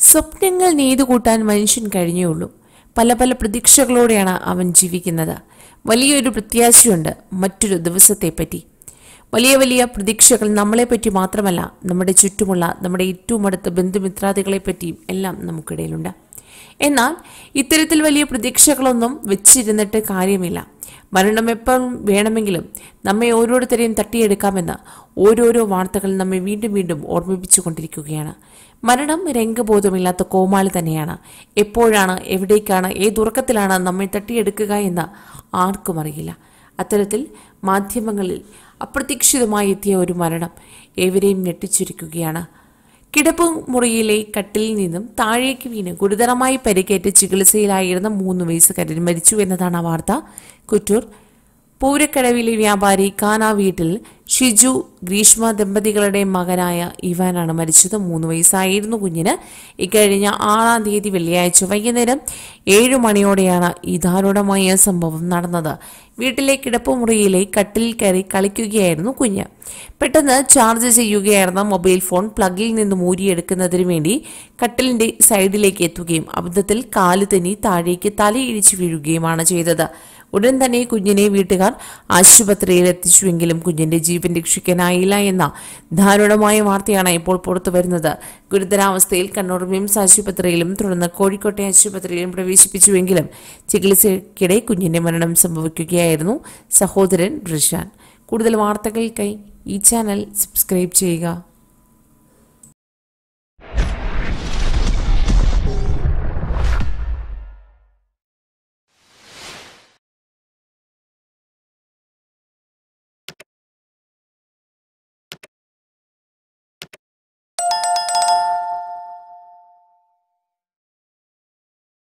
സ്വപ്നങ്ങൾ നെയ്തുകൂട്ടാൻ മനുഷ്യൻ കഴിഞ്ഞുള്ളൂ പല പല പ്രതീക്ഷകളോടെയാണ് അവൻ ജീവിക്കുന്നത് വലിയൊരു പ്രത്യാശയുണ്ട് മറ്റൊരു ദിവസത്തെപ്പറ്റി വലിയ വലിയ പ്രതീക്ഷകൾ നമ്മളെപ്പറ്റി മാത്രമല്ല നമ്മുടെ ചുറ്റുമുള്ള നമ്മുടെ ഏറ്റവും അടുത്ത ബന്ധുമിത്രാദികളെ പറ്റിയും എല്ലാം നമുക്കിടയിലുണ്ട് എന്നാൽ ഇത്തരത്തിൽ വലിയ പ്രതീക്ഷകളൊന്നും വെച്ചിരുന്നിട്ട് കാര്യമില്ല മരണം എപ്പം വേണമെങ്കിലും നമ്മെ ഓരോരുത്തരെയും തട്ടിയെടുക്കാമെന്ന് ഓരോരോ വാർത്തകൾ നമ്മെ വീണ്ടും വീണ്ടും ഓർമ്മിപ്പിച്ചു കൊണ്ടിരിക്കുകയാണ് മരണം രംഗബോധമില്ലാത്ത കോമാളി തന്നെയാണ് എപ്പോഴാണ് എവിടേക്കാണ് ഏതുറക്കത്തിലാണ് നമ്മെ തട്ടിയെടുക്കുക എന്ന് ആർക്കും അറിയില്ല അത്തരത്തിൽ മാധ്യമങ്ങളിൽ അപ്രതീക്ഷിതമായി എത്തിയ ഒരു മരണം ഏവരെയും ഞെട്ടിച്ചിരിക്കുകയാണ് കിടപ്പ് മുറിയിലെ കട്ടിലിൽ നിന്നും താഴേക്ക് വീണ് ഗുരുതരമായി പരിക്കേറ്റ് ചികിത്സയിലായിരുന്ന മൂന്ന് വയസ്സുകാരൻ മരിച്ചു എന്നതാണ് ആ വാർത്ത കുറ്റൂർ പൂരക്കടവിലെ വ്യാപാരി കാന വീട്ടിൽ ഷിജു ഗ്രീഷ്മ ദമ്പതികളുടെ മകനായ ഇവാനാണ് മരിച്ചത് മൂന്ന് വയസ്സായിരുന്നു കുഞ്ഞിന് ഇക്കഴിഞ്ഞ ആറാം തീയതി വെള്ളിയാഴ്ച വൈകുന്നേരം ഏഴു മണിയോടെയാണ് ഈ ദാരുണമായ സംഭവം നടന്നത് വീട്ടിലെ കിടപ്പുമുറിയിലെ കട്ടിലിൽ കയറി കളിക്കുകയായിരുന്നു കുഞ്ഞ് പെട്ടെന്ന് ചാർജ് ചെയ്യുകയായിരുന്ന മൊബൈൽ ഫോൺ പ്ലഗിൽ നിന്ന് ഊരിയെടുക്കുന്നതിന് വേണ്ടി കട്ടിലിന്റെ സൈഡിലേക്ക് എത്തുകയും അബദ്ധത്തിൽ കാല് തെന്നി താഴേക്ക് തലയിടിച്ച് വീഴുകയുമാണ് ചെയ്തത് ഉടൻ തന്നെ കുഞ്ഞിനെ വീട്ടുകാർ ആശുപത്രിയിൽ എത്തിച്ചുവെങ്കിലും കുഞ്ഞിന്റെ ജീവൻ രക്ഷിക്കാനായില്ല എന്ന ദാരുണമായ വാർത്തയാണ് ഇപ്പോൾ പുറത്തു വരുന്നത് ഗുരുതരാവസ്ഥയിൽ കണ്ണൂർ മിംസ് ആശുപത്രിയിലും തുടർന്ന് കോഴിക്കോട്ടെ ആശുപത്രിയിലും പ്രവേശിപ്പിച്ചുവെങ്കിലും ചികിത്സയ്ക്കിടെ കുഞ്ഞിന്റെ മരണം സംഭവിക്കുകയായിരുന്നു സഹോദരൻ റിഷാൻ കൂടുതൽ വാർത്തകൾക്കായി ഈ ചാനൽ സബ്സ്ക്രൈബ് ചെയ്യുക